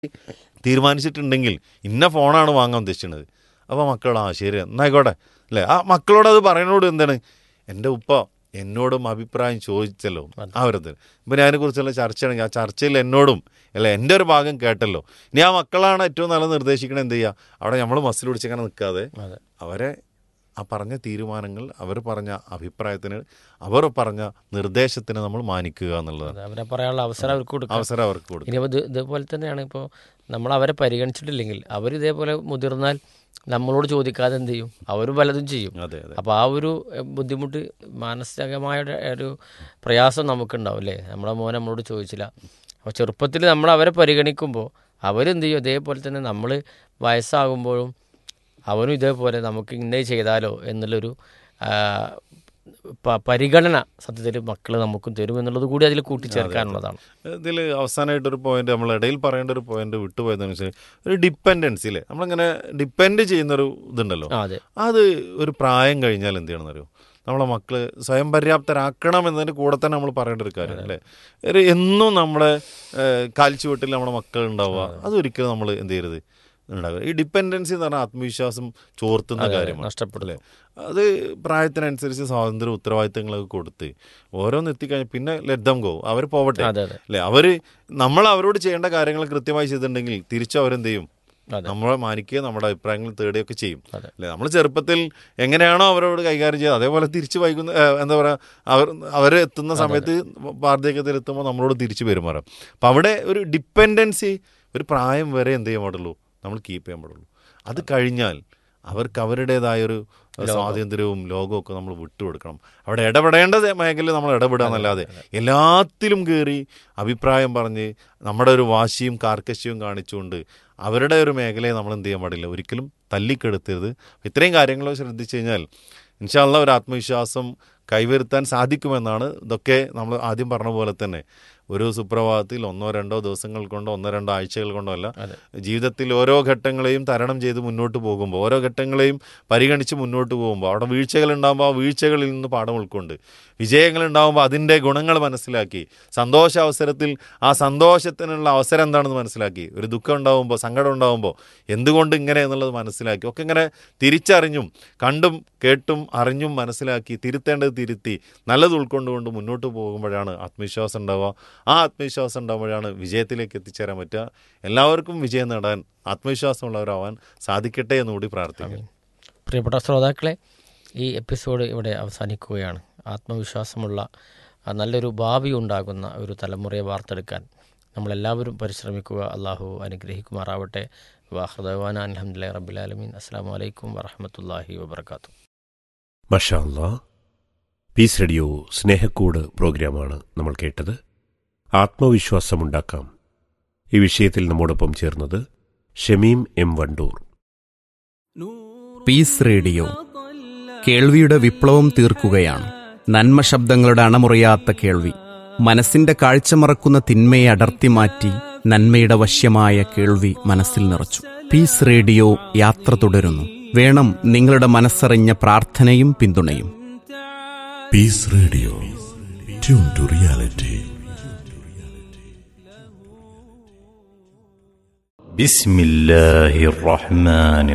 തീരുമാനിച്ചിട്ടുണ്ടെങ്കിൽ ഇന്ന ഫോണാണ് വാങ്ങാൻ ഉദ്ദേശിക്കുന്നത് അപ്പോൾ മക്കൾ ആ ശരി എന്നായിക്കോട്ടെ അല്ലേ ആ മക്കളോട് അത് പറയുന്നതോട് എന്താണ് എൻ്റെ ഉപ്പ എന്നോടും അഭിപ്രായം ചോദിച്ചല്ലോ ആ ഒരു ഇതിൽ ഇപ്പം അതിനെക്കുറിച്ചുള്ള ചർച്ചയാണെങ്കിൽ ആ ചർച്ചയിൽ എന്നോടും അല്ല എൻ്റെ ഒരു ഭാഗം കേട്ടല്ലോ ഇനി ആ മക്കളാണ് ഏറ്റവും നല്ല നിർദ്ദേശിക്കണത് എന്ത് ചെയ്യുക അവിടെ നമ്മൾ മസിൽ പിടിച്ചങ്ങനെ നിൽക്കാതെ അതെ അവരെ ആ പറഞ്ഞ തീരുമാനങ്ങൾ അവർ പറഞ്ഞ അഭിപ്രായത്തിന് അവർ പറഞ്ഞ നിർദ്ദേശത്തിന് നമ്മൾ മാനിക്കുക എന്നുള്ളതാണ് അതെ അവരെ പറയാനുള്ള അവസരം അവർക്ക് കൊടുക്കുക അവസരം അവർക്ക് കൊടുക്കുക ഇനി ഇത് ഇതേപോലെ തന്നെയാണ് ഇപ്പോൾ നമ്മൾ അവരെ പരിഗണിച്ചിട്ടില്ലെങ്കിൽ അവർ ഇതേപോലെ മുതിർന്നാൽ നമ്മളോട് ചോദിക്കാതെ എന്ത് ചെയ്യും അവർ പലതും ചെയ്യും അതെ അതെ അപ്പോൾ ആ ഒരു എഹ്, ബുദ്ധിമുട്ട് മാനസികമായ ഒരു- ഒരു പ്രയാസം നമുക്കുണ്ടാവും അല്ലേ നമ്മളെ മോൻ നമ്മളോട് ചോദിച്ചില്ല അപ്പോൾ ചെറുപ്പത്തിൽ നമ്മൾ അവരെ പരിഗണിക്കുമ്പോൾ അവരെന്ത് ചെയ്യും അതേപോലെ തന്നെ നമ്മൾ വയസ്സാകുമ്പോഴും അവനും ഇതേപോലെ നമുക്ക് ഇന്നേ ചെയ്താലോ എന്നുള്ളൊരു ആ, പ- പരിഗണന സത്യത്തിൽ മക്കൾ നമുക്കും തരും എന്നുള്ളത് കൂടി അതിൽ കൂട്ടിച്ചേർക്കാനുള്ളതാണ് ഇതിൽ അവസാനമായിട്ടൊരു പോയിന്റ് നമ്മൾ ഇടയിൽ പറയേണ്ട ഒരു പോയിന്റ് വിട്ടുപോയതെന്ന് വെച്ചാൽ ഒരു ഡിപ്പെൻഡൻസി അല്ലേ നമ്മളിങ്ങനെ ഡിപ്പെൻഡ് ചെയ്യുന്നൊരു ഇതുണ്ടല്ലോ ആ അതെ അത് ഒരു പ്രായം കഴിഞ്ഞാൽ എന്ത് ചെയ്യണമെന്നറിയോ നമ്മളെ മക്കള് സ്വയം പര്യാപ്തരാക്കണം എന്നതിൻ്റെ കൂടെ തന്നെ നമ്മൾ പറയേണ്ട ഒരു കാര്യം അല്ലേ ഒരു എന്നും നമ്മുടെ കാൽച്ചുവട്ടിൽ നമ്മുടെ മക്കൾ ഉണ്ടാവുക അതൊരിക്കലും നമ്മൾ എന്ത് ചെയ്യരുത് ഉണ്ടാവുക ഈ ഡിപ്പെൻഡൻസി എന്ന് പറഞ്ഞാൽ ആത്മവിശ്വാസം ചോർത്തുന്ന കാര്യമാണ് നഷ്ടപ്പെടില്ലേ അത് പ്രായത്തിനനുസരിച്ച് സ്വാതന്ത്ര്യ ഉത്തരവാദിത്തങ്ങളൊക്കെ കൊടുത്ത് ഓരോന്ന് എത്തിക്കഴിഞ്ഞാൽ പിന്നെ ലെറ്റ് ഗോ അവർ പോവട്ടെ അതെ അതെ അല്ലേ അവര് നമ്മൾ അവരോട് ചെയ്യേണ്ട കാര്യങ്ങൾ കൃത്യമായി ചെയ്തിട്ടുണ്ടെങ്കിൽ തിരിച്ചു അവരെന്ത് ചെയ്യും അതെ. നമ്മളെ മാനിക്കുകയും നമ്മുടെ അഭിപ്രായങ്ങൾ തേടുകയൊക്കെ ചെയ്യും അതെ. അല്ലേ നമ്മൾ ചെറുപ്പത്തിൽ എങ്ങനെയാണോ അവരോട് കൈകാര്യം ചെയ്യുക അതേപോലെ തിരിച്ചു വൈകുന്ന ഏഹ്, എന്താ പറയുക അവർ അവർ എത്തുന്ന സമയത്ത് വാർദ്ധക്യത്തിൽ എത്തുമ്പോൾ നമ്മളോട് തിരിച്ചു പെരുമാറാം അപ്പം അവിടെ ഒരു ഡിപ്പെൻഡൻസി ഒരു പ്രായം വരെ എന്ത് ചെയ്യാൻ പാടുള്ളൂ നമ്മൾ കീപ്പ് ചെയ്യാൻ പാടുള്ളൂ അത് കഴിഞ്ഞാൽ അവർക്ക് അവരുടേതായൊരു സ്വാതന്ത്ര്യവും ലോകവും ഒക്കെ നമ്മൾ വിട്ടുകൊടുക്കണം അവിടെ ഇടപെടേണ്ട മേഖലയിൽ നമ്മൾ ഇടപെടുക എന്നല്ലാതെ എല്ലാത്തിലും കയറി അഭിപ്രായം പറഞ്ഞ് നമ്മുടെ ഒരു വാശിയും കാർക്കശ്യവും കാണിച്ചുകൊണ്ട് അവരുടെ ഒരു മേഖലയെ നമ്മൾ എന്ത് ചെയ്യാൻ പാടില്ല ഒരിക്കലും തല്ലിക്കെടുത്തരുത് ഇത്രയും കാര്യങ്ങൾ ശ്രദ്ധിച്ചു കഴിഞ്ഞാൽ ഇൻഷാല്ല ഒരു ആത്മവിശ്വാസം കൈവരുത്താൻ സാധിക്കുമെന്നാണ് ഇതൊക്കെ നമ്മൾ ആദ്യം പറഞ്ഞ പോലെ തന്നെ ഒരു സുപ്രഭാതത്തിൽ ഒന്നോ രണ്ടോ ദിവസങ്ങൾ കൊണ്ടോ ഒന്നോ രണ്ടോ ആഴ്ചകൾ കൊണ്ടോ അല്ല അതെ. ജീവിതത്തിൽ ഓരോ ഘട്ടങ്ങളെയും തരണം ചെയ്ത് മുന്നോട്ട് പോകുമ്പോൾ ഓരോ ഘട്ടങ്ങളെയും പരിഗണിച്ച് മുന്നോട്ട് പോകുമ്പോൾ അവിടെ വീഴ്ചകൾ ഉണ്ടാകുമ്പോൾ ആ വീഴ്ചകളിൽ നിന്ന് പാഠം ഉൾക്കൊണ്ട് വിജയങ്ങൾ ഉണ്ടാകുമ്പോൾ അതിൻ്റെ ഗുണങ്ങൾ മനസ്സിലാക്കി സന്തോഷ അവസരത്തിൽ ആ സന്തോഷത്തിനുള്ള അവസരം എന്താണെന്ന് മനസ്സിലാക്കി ഒരു ദുഃഖം ഉണ്ടാകുമ്പോൾ സങ്കടം ഉണ്ടാകുമ്പോൾ എന്തുകൊണ്ട് ഇങ്ങനെ എന്നുള്ളത് മനസ്സിലാക്കി ഒക്കെ ഇങ്ങനെ തിരിച്ചറിഞ്ഞും കണ്ടും കേട്ടും അറിഞ്ഞും മനസ്സിലാക്കി തിരുത്തേണ്ടത് തിരുത്തി നല്ലത് ഉൾക്കൊണ്ടുകൊണ്ട് മുന്നോട്ട് പോകുമ്പോഴാണ് ആത്മവിശ്വാസം ഉണ്ടാവുക ആ ആത്മവിശ്വാസം ഉണ്ടാകുമ്പോഴാണ് വിജയത്തിലേക്ക് എത്തിച്ചേരാൻ പറ്റുക എല്ലാവർക്കും വിജയം നേടാൻ ആത്മവിശ്വാസമുള്ളവരാവാൻ സാധിക്കട്ടെ എന്നുകൂടി പ്രാർത്ഥിക്കുന്നു പ്രിയപ്പെട്ട ശ്രോതാക്കളെ ഈ എപ്പിസോഡ് ഇവിടെ അവസാനിക്കുകയാണ് ആത്മവിശ്വാസമുള്ള ആ, നല്ലൊരു ഭാവി ഉണ്ടാകുന്ന ഒരു തലമുറയെ വാർത്തെടുക്കാൻ നമ്മളെല്ലാവരും പരിശ്രമിക്കുക അള്ളാഹു അനുഗ്രഹിക്കുമാറാവട്ടെ വാഹൃദവാന അലഹമുല്ലാ റബുലാലമീൻ അസ്സാം വലൈക്കും വറഹമത്തല്ലാഹി വബർക്കാത്തു മഷാ അല്ലാ പീസ് റേഡിയോ സ്നേഹക്കൂട് പ്രോഗ്രാമാണ് നമ്മൾ കേട്ടത് ആത്മവിശ്വാസമുണ്ടാക്കാം ഈ വിഷയത്തിൽ നമ്മോടൊപ്പം ചേർന്നത് Shameem M Wandoor Peace Radio കേൾവിയുടെ വിപ്ലവം തീർക്കുകയാണ് നന്മ ശബ്ദങ്ങളുടെ അണമുറിയാത്ത കേൾവി മനസ്സിന്റെ കാഴ്ച മറക്കുന്ന തിന്മയെ അടർത്തി മാറ്റി നന്മയുടെ വശ്യമായ കേൾവി മനസ്സിൽ നിറച്ചു പീസ് റേഡിയോ യാത്ര തുടരുന്നു വേണം നിങ്ങളുടെ മനസ്സറിഞ്ഞ പ്രാർത്ഥനയും പിന്തുണയും Peace Radio. Tune to reality. بسم الله الرحمن